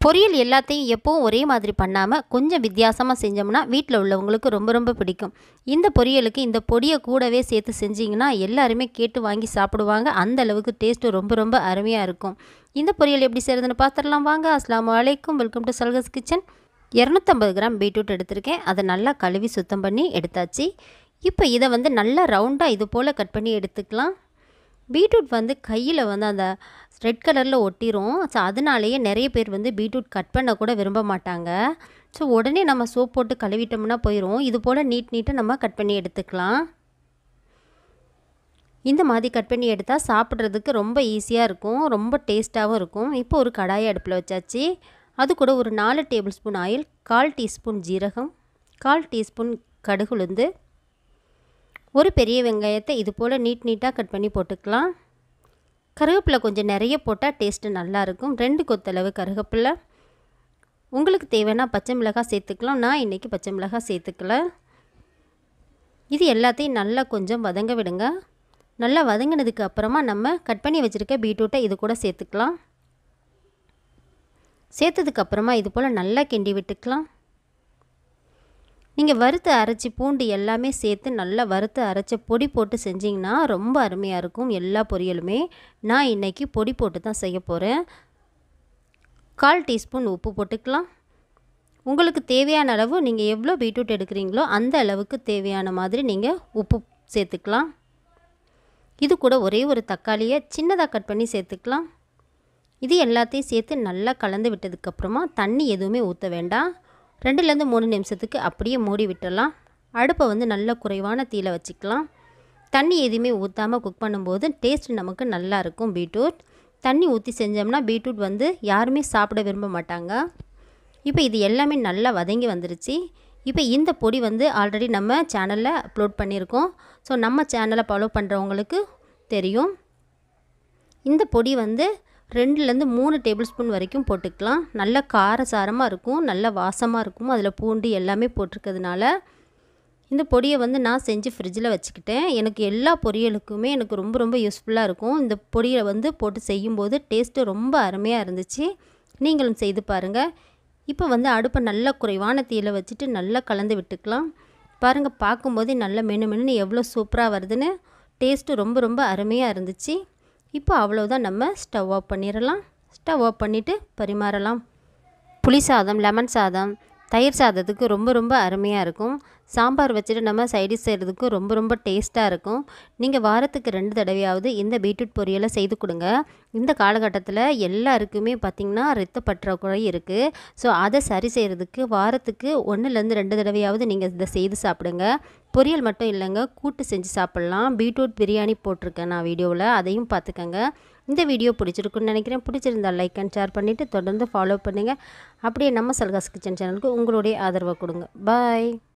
பொரியல் எல்லாத்தையும் எப்போவும் ஒரே மாதிரி பண்ணாமல் கொஞ்சம் வித்தியாசமாக செஞ்சோம்னா வீட்டில் உள்ளவங்களுக்கு ரொம்ப ரொம்ப பிடிக்கும் இந்த பொரியலுக்கு இந்த பொடியை கூடவே சேர்த்து செஞ்சிங்கன்னா எல்லாருமே கேட்டு வாங்கி சாப்பிடுவாங்க அந்த அளவுக்கு டேஸ்ட்டு ரொம்ப ரொம்ப அருமையாக இருக்கும் இந்த பொரியல் எப்படி செய்கிறதுன்னு பார்த்துடலாம் வாங்க அஸ்லாம் வலைக்கும் வெல்கம் டு சல்கஸ் கிச்சன் இரநூத்தம்பது கிராம் பீட்ரூட் எடுத்திருக்கேன் அதை நல்லா கழுவி சுத்தம் பண்ணி எடுத்தாச்சு இப்போ இதை வந்து நல்லா ரவுண்டாக இது போல் கட் பண்ணி எடுத்துக்கலாம் பீட்ரூட் வந்து கையில் வந்து அந்த ரெட் கலரில் ஒட்டிரும் ஸோ அதனாலேயே நிறைய பேர் வந்து பீட்ரூட் கட் பண்ண கூட விரும்ப மாட்டாங்க ஸோ உடனே நம்ம சோப் போட்டு கழுவிட்டோம்னா போயிடும் இது போல் நீட் நீட்டாக நம்ம கட் பண்ணி எடுத்துக்கலாம் இந்த மாதிரி கட் பண்ணி எடுத்தால் சாப்பிட்றதுக்கு ரொம்ப ஈஸியாக இருக்கும் ரொம்ப டேஸ்ட்டாகவும் இருக்கும் இப்போ ஒரு கடாயை அடுப்பில் வச்சாச்சு அது கூட ஒரு நாலு டேபிள் ஸ்பூன் ஆயில் கால் டீஸ்பூன் ஜீரகம் கால் டீஸ்பூன் கடுகுளுந்து ஒரு பெரிய வெங்காயத்தை இது போல் நீட் நீட்டாக கட் பண்ணி போட்டுக்கலாம் கருவேப்பிலை கொஞ்சம் நிறைய போட்டால் டேஸ்ட்டு நல்லாயிருக்கும் ரெண்டு கொத்தளவு கருவேப்பிலை உங்களுக்கு தேவைன்னா பச்சை மிளகாய் சேர்த்துக்கலாம் நான் இன்றைக்கி பச்சை மிளகாய் சேர்த்துக்கல இது எல்லாத்தையும் நல்லா கொஞ்சம் வதங்க விடுங்க நல்லா வதங்கினதுக்கு அப்புறமா நம்ம கட் பண்ணி வச்சுருக்க பீட்ரூட்டை இது கூட சேர்த்துக்கலாம் சேர்த்ததுக்கப்புறமா இது போல் நல்லா கிண்டி விட்டுக்கலாம் நீங்கள் வறுத்து அரைச்சி பூண்டு எல்லாமே சேர்த்து நல்லா வறுத்து அரைச்ச பொடி போட்டு செஞ்சிங்கன்னா ரொம்ப அருமையாக இருக்கும் எல்லா பொரியலுமே நான் இன்றைக்கி பொடி போட்டு தான் செய்ய போகிறேன் கால் டீஸ்பூன் உப்பு போட்டுக்கலாம் உங்களுக்கு தேவையான அளவு நீங்கள் எவ்வளோ பீட்ரூட் எடுக்கிறீங்களோ அந்த அளவுக்கு தேவையான மாதிரி நீங்கள் உப்பு சேர்த்துக்கலாம் இது கூட ஒரே ஒரு தக்காளியை சின்னதாக கட் பண்ணி சேர்த்துக்கலாம் இது எல்லாத்தையும் சேர்த்து நல்லா கலந்து விட்டதுக்கப்புறமா தண்ணி எதுவுமே ஊற்ற வேண்டாம் ரெண்டுலேருந்து மூணு நிமிஷத்துக்கு அப்படியே மூடி விட்டுடலாம் அடுப்பை வந்து நல்ல குறைவான தீயில் வச்சுக்கலாம் தண்ணி எதுவுமே ஊற்றாமல் குக் பண்ணும்போது டேஸ்ட் நமக்கு நல்லா இருக்கும் பீட்ரூட் தண்ணி ஊற்றி செஞ்சோம்னா பீட்ரூட் வந்து யாருமே சாப்பிட விரும்ப மாட்டாங்க இப்போ இது எல்லாமே நல்லா வதங்கி வந்துருச்சு இப்போ இந்த பொடி வந்து ஆல்ரெடி நம்ம சேனலில் அப்லோட் பண்ணியிருக்கோம் ஸோ நம்ம சேனலை ஃபாலோ பண்ணுறவங்களுக்கு தெரியும் இந்த பொடி வந்து ரெண்டுலேருந்து மூணு டேபிள் ஸ்பூன் வரைக்கும் போட்டுக்கலாம் நல்ல காரசாரமாக இருக்கும் நல்ல வாசமாக இருக்கும் அதில் பூண்டு எல்லாமே போட்டிருக்கிறதுனால இந்த பொடியை வந்து நான் செஞ்சு ஃப்ரிட்ஜில் வச்சுக்கிட்டேன் எனக்கு எல்லா பொரியலுக்குமே எனக்கு ரொம்ப ரொம்ப யூஸ்ஃபுல்லாக இருக்கும் இந்த பொடியை வந்து போட்டு செய்யும்போது டேஸ்ட்டு ரொம்ப அருமையாக இருந்துச்சு நீங்களும் செய்து பாருங்கள் இப்போ வந்து அடுப்பை நல்ல குறைவான தீயில் வச்சுட்டு நல்லா கலந்து விட்டுக்கலாம் பாருங்கள் பார்க்கும்போதே நல்ல மெனு மெனுன்னு எவ்வளோ சூப்பராக வருதுன்னு டேஸ்ட்டு ரொம்ப ரொம்ப அருமையாக இருந்துச்சு இப்போ அவ்வளோதான் நம்ம ஸ்டவ் ஆஃப் பண்ணிடலாம் ஸ்டவ் ஆஃப் பண்ணிவிட்டு பரிமாறலாம் புளி சாதம் லெமன் சாதம் தயிர் சாதத்துக்கு ரொம்ப ரொம்ப அருமையாக இருக்கும் சாம்பார் வச்சுட்டு நம்ம சைடிஷ் செய்கிறதுக்கு ரொம்ப ரொம்ப டேஸ்ட்டாக இருக்கும் நீங்கள் வாரத்துக்கு ரெண்டு தடவையாவது இந்த பீட்ரூட் பொரியலை செய்து கொடுங்க இந்த காலகட்டத்தில் எல்லாருக்குமே பார்த்திங்கன்னா ரத்த பற்றாக்குறை இருக்குது ஸோ அதை சரி செய்கிறதுக்கு வாரத்துக்கு ஒன்றுலேருந்து ரெண்டு தடவையாவது நீங்கள் இதை செய்து சாப்பிடுங்க பொரியல் மட்டும் இல்லைங்க கூட்டு செஞ்சு சாப்பிட்லாம் பீட்ரூட் பிரியாணி போட்டிருக்கேன் நான் வீடியோவில் அதையும் பார்த்துக்கங்க இந்த வீடியோ பிடிச்சிருக்குன்னு நினைக்கிறேன் பிடிச்சிருந்தால் லைக் அண்ட் ஷேர் பண்ணிவிட்டு தொடர்ந்து ஃபாலோ பண்ணுங்கள் அப்படியே நம்ம சல்காஸ் கிச்சன் சேனலுக்கு உங்களுடைய ஆதரவை கொடுங்க பாய்